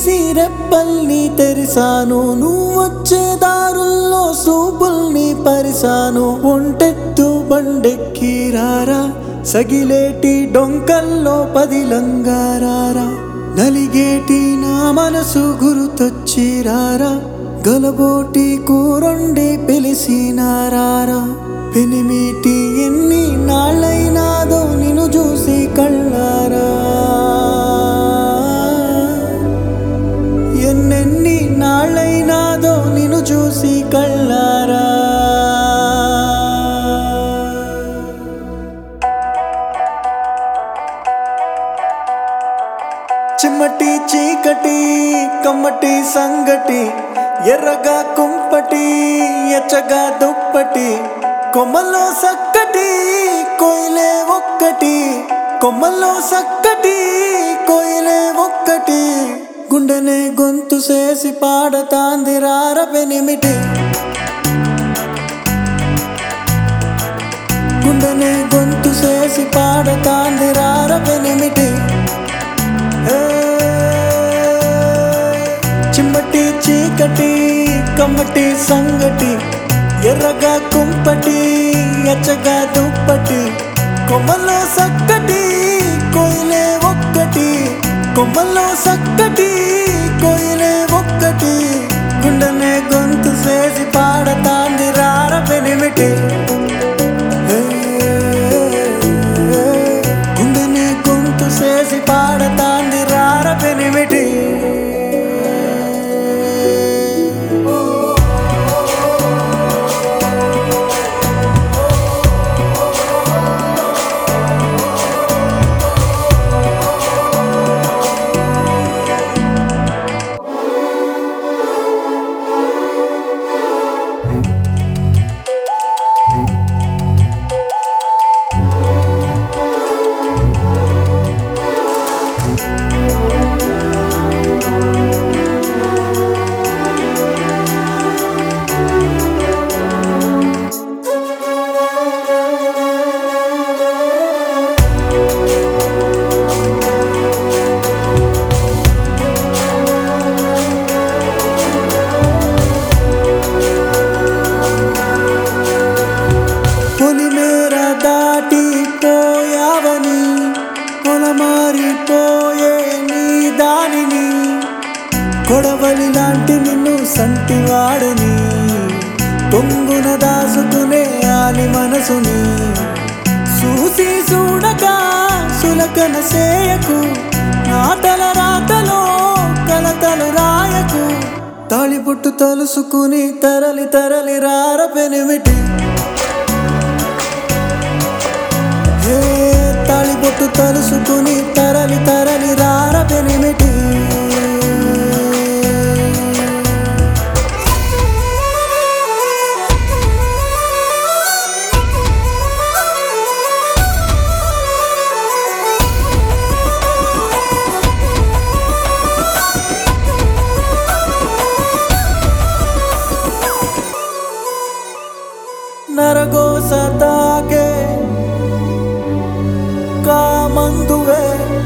చేసి రెప్పల్ని తెరిసాను నువ్వు వచ్చే దారుల్లో సూపుల్ని పరిసాను ఒంటెత్తు బండెక్కి రారా సగిలేటి డొంకల్లో పదిలంగారారా నలిగేటి నా మనసు గురుతొచ్చి రారా గలబోటి కూరొండి పిలిసినారారా పెనిమిటి ఎన్ని నాళ్ళైనాదో నిన్ను చూసి కళ్ళారా ఎన్నెన్ని నాళ్ళైనాదో నిన్ను చూసి కళ్ళారా చిమ్మటి చీకటి కమ్మటి సంగటి ఎర్రగా కుంపటి ఎచ్చగా దుప్పటి కొమ్మల్లో సక్కటి కోయిలే ఒక్కటి కొమ్మల్లో సక్కటి కోయిలే ఒక్కటి గుండెనే గొంతు చేసి పాడతాంది రార పెనిమిటి గుండెనే గొంతు చేసి పాడతాంది రార పెనిమిటి ఏ, చిమ్మటి చీకటి కమ్మటి సంగటి ఎర్రగా కుంపటి ఎచ్చగా దుప్పటి కొమ్మల్లో సక్కటి కోయిలే ఒక్కటి కొమ్మల్లో సక్కటి కోయిలే ఒక్కటి గుండెనే గొంతు చేసి పాడతాంది రార పెనిమిటి ఏ, గుండెనే గొంతు చేసి పాడతాంది రార పెనిమిటి పొలిమేర దాటి పోయావని పొలమారిపోయే నీ దానిని కొడవలి లాంటి నిన్ను సంటివాడని పొంగున దాసుకునే ఆలి మనసుని చూసి చూడక సులకన సేయకు నా తల రాతలో కలతలు రాయకు తాళిబొట్టు తలుసుకుని తరలి తరలి రార పెనిమిటి ఏ తాళిబొట్టు తలుసుకుని తరలి తరలి రార పెనిమిటి నరగోస తాకే కామందువే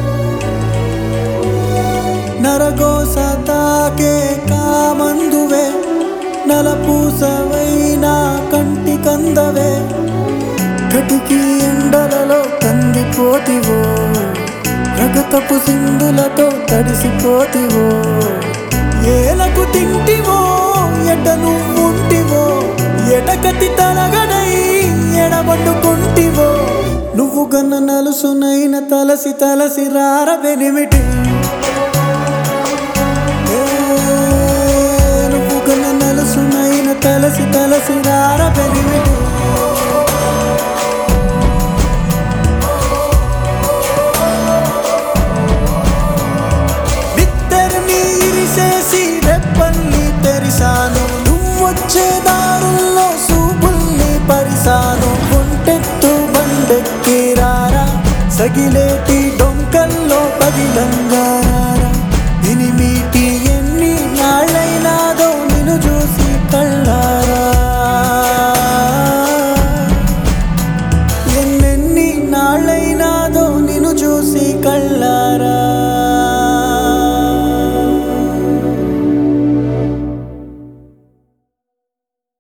నరగోస తాకే కామందువే నలపూసవైనా కంటి కందవే కటికి ఎండలలో కందిపోతివో రగతపు సింధులతో తడిసిపోతివో ఏలకు తింటివో ఎట నువ్వుంటివో ఎడకతి తలగడై ఎడబట్టుకుంటివో నువ్వు గన్న నలుసునైన తలసి తలసి రార బెనిమిటి ఏ, నువ్వు గన్న నలుసునైన తలసి తలసి రార బెనిమిటి బిత్తర్ని ఇరిసేసి రెప్పల్ని తెరిసాను నువ్వొచ్చే దారుల్లో సూపుల్ని పరిసాను ఒంటెత్తు బండెక్కి రారా సగిలేటి డొంకల్లో పదిలంగా